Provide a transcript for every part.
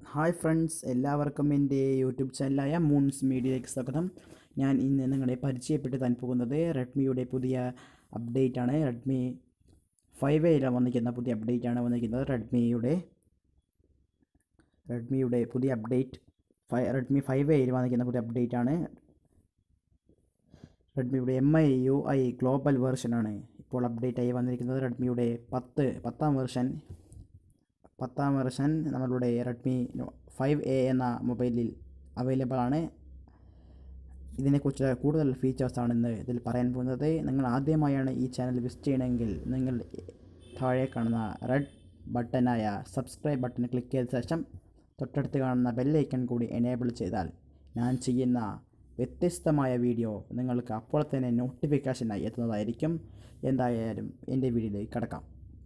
hi friends എല്ലാവർക്കും എൻ്റെ YouTube ചാനലായ moons മീഡിയയിലേക്ക് സ്വാഗതം ഞാൻ ഇന്ന് നിങ്ങളെ പരിചയപ്പെട്ട് താൻ പോകുന്നത് റെഡ്മിയുടെ പുതിയ അപ്ഡേറ്റ് ആണ് റെഡ്മി ഫൈവ് എയിൽ വന്നിരിക്കുന്ന പുതിയ അപ്ഡേറ്റ് ആണ് വന്നിരിക്കുന്നത് റെഡ്മിയുടെ റെഡ്മിയുടെ പുതിയ അപ്ഡേറ്റ് ഫൈ റെഡ്മി ഫൈവ് എയിൽ വന്നിരിക്കുന്ന പുതിയ അപ്ഡേറ്റ് ആണ് റെഡ്മിയുടെ M I U I global വേർഷനാണ് ഇപ്പോൾ അപ്ഡേറ്റ് ആയി വന്നിരിക്കുന്നത് റെഡ്മിയുടെ പത്ത് പത്താം വേർഷൻ പത്താം വെർഷൻ നമ്മളുടെ റെഡ്മി ഫൈവ് എ എന്ന മൊബൈലിൽ അവൈലബിൾ ആണ് ഇതിനെക്കുറിച്ച് കൂടുതൽ ഫീച്ചേഴ്സാണ് ഇന്ന് ഇതിൽ പറയാൻ പോകുന്നത് നിങ്ങൾ ആദ്യമായാണ് ഈ ചാനൽ വിസിറ്റ് ചെയ്യണമെങ്കിൽ നിങ്ങൾ താഴെ കാണുന്ന റെഡ് ബട്ടനായ സബ്സ്ക്രൈബ് ബട്ടൺ ക്ലിക്ക് ചെയ്ത ശേഷം തൊട്ടടുത്ത് കാണുന്ന ബെല്ലൈക്കൺ കൂടി എനേബിൾ ചെയ്താൽ ഞാൻ ചെയ്യുന്ന വ്യത്യസ്തമായ വീഡിയോ നിങ്ങൾക്ക് അപ്പോൾ തന്നെ നോട്ടിഫിക്കേഷനായി എത്തുന്നതായിരിക്കും എന്തായാലും എൻ്റെ വീഡിയോയിലേക്ക് കിടക്കാം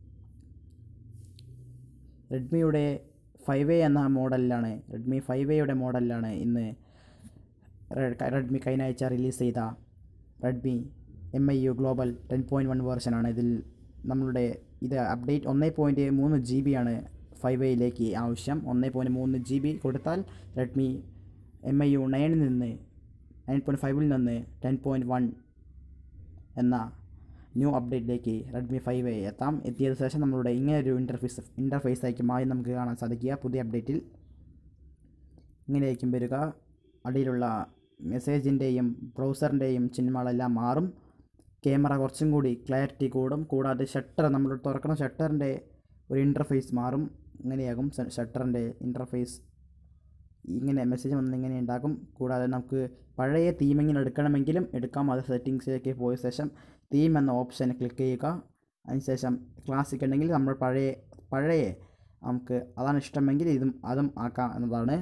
റെഡ്മിയുടെ ഫൈവ് എ എന്ന മോഡലിലാണ് റെഡ്മി ഫൈവ് എയുടെ മോഡലിലാണ് ഇന്ന് റെഡ്മി കഴിഞ്ഞ റിലീസ് ചെയ്ത Redmi M I U global ten point one വേർഷനാണ് ഇതിൽ നമ്മളുടെ ഇത് അപ്ഡേറ്റ് ഒന്ന് പോയിൻറ്റ് മൂന്ന് ജി ബി ആണ് ഫൈവ് എയിലേക്ക് ആവശ്യം ഒന്ന് പോയിൻറ്റ് മൂന്ന് ജി ബി കൊടുത്താൽ റെഡ്മി എം ഐ യു നയനിൽ നിന്ന് നയൻ പോയിൻറ്റ് ഫൈവിൽ നിന്ന് ടെൻ പോയിൻറ്റ് വൺ എന്ന ന്യൂ അപ്ഡേറ്റിലേക്ക് റെഡ്മി ഫൈവ് എ എത്താം എത്തിയതിനു ശേഷം നമ്മളുടെ ഇങ്ങനെയൊരു ഇൻ്റർഫേസ് ഇൻ്റർഫേസ് ആയിരിക്കും ആദ്യം നമുക്ക് കാണാൻ സാധിക്കുക പുതിയ അപ്ഡേറ്റിൽ ഇങ്ങനെയായിരിക്കും വരിക അടിയിലുള്ള മെസ്സേജിൻ്റെയും ബ്രൗസറിൻ്റെയും ചിഹ്നങ്ങളെല്ലാം മാറും ക്യാമറ കുറച്ചും കൂടി ക്ലാരിറ്റി കൂടും കൂടാതെ ഷട്ടർ നമ്മൾ തുറക്കുന്ന ഷട്ടറിൻ്റെ ഒരു ഇൻ്റർഫേസ് മാറും ഇങ്ങനെയാകും ഷട്ടറിൻ്റെ ഇൻ്റർഫേസ് ഇങ്ങനെ മെസ്സേജ് വന്ന് ഇങ്ങനെ ഉണ്ടാകും കൂടാതെ നമുക്ക് പഴയ തീം ഇങ്ങനെ എടുക്കണമെങ്കിലും എടുക്കാം അത് സെറ്റിങ്സിലേക്ക് പോയ ശേഷം തീം എന്ന ഓപ്ഷൻ ക്ലിക്ക് ചെയ്യുക അതിനുശേഷം ക്ലാസിക് ഉണ്ടെങ്കിൽ നമ്മൾ പഴയ പഴയ നമുക്ക് അതാണ് ഇഷ്ടമെങ്കിൽ ഇതും അതും ആക്കാം എന്നതാണ്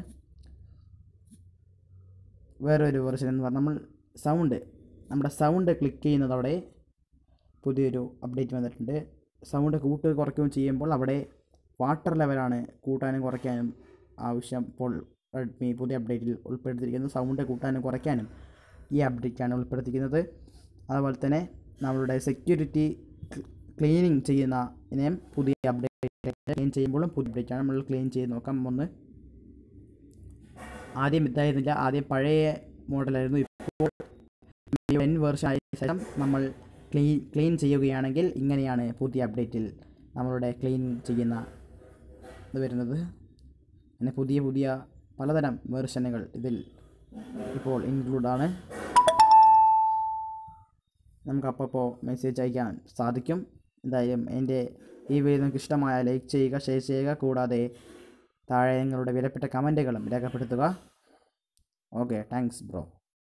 വേറൊരു വെർഷൻ എന്ന് പറഞ്ഞാൽ നമ്മൾ സൗണ്ട് നമ്മുടെ സൗണ്ട് ക്ലിക്ക് ചെയ്യുന്നതവിടെ പുതിയൊരു അപ്ഡേറ്റ് വന്നിട്ടുണ്ട് സൗണ്ട് കൂട്ട് കുറയ്ക്കുകയും ചെയ്യുമ്പോൾ അവിടെ വാട്ടർ ലെവലാണ് കൂട്ടാനും കുറയ്ക്കാനും ആവശ്യം ഇപ്പോൾ റെഡ്മി പുതിയ അപ്ഡേറ്റിൽ ഉൾപ്പെടുത്തിയിരിക്കുന്നത് സൗണ്ട് കൂട്ടാനും കുറയ്ക്കാനും ഈ അപ്ഡേറ്റാണ് ഉൾപ്പെടുത്തിയിരിക്കുന്നത് അതുപോലെ തന്നെ നമ്മളുടെ സെക്യൂരിറ്റി ക്ലീനിങ് ചെയ്യുന്ന ഇനയും പുതിയ അപ്ഡേറ്റ് ക്ലീൻ ചെയ്യുമ്പോഴും പുതിയ അപ്ഡേറ്റാണ് നമ്മൾ ക്ലീൻ ചെയ്ത് നോക്കാം ഒന്ന് ആദ്യം ഇതായിരുന്നില്ല ആദ്യം പഴയ മോഡലായിരുന്നു ഇപ്പോൾ എൻ വേർഷൻ ആയ ശേഷം നമ്മൾ ക്ലീൻ ക്ലീൻ ചെയ്യുകയാണെങ്കിൽ ഇങ്ങനെയാണ് പുതിയ അപ്ഡേറ്റിൽ നമ്മളുടെ ക്ലീൻ ചെയ്യുന്ന ഇത് വരുന്നത് പിന്നെ പുതിയ പുതിയ പലതരം വേർഷനുകൾ ഇതിൽ ഇപ്പോൾ ഇൻക്ലൂഡ് ആണ് നമുക്ക് അപ്പോൾ മെസ്സേജ് അയക്കാൻ സാധിക്കും എന്തായാലും എൻ്റെ ഈ വീഡിയോ നിങ്ങൾക്ക് ഇഷ്ടമായ ലൈക്ക് ചെയ്യുക ഷെയർ ചെയ്യുക കൂടാതെ താഴെ നിങ്ങളുടെ വിലപ്പെട്ട കമൻറ്റുകളും രേഖപ്പെടുത്തുക ഓക്കെ താങ്ക്സ് ബ്രോ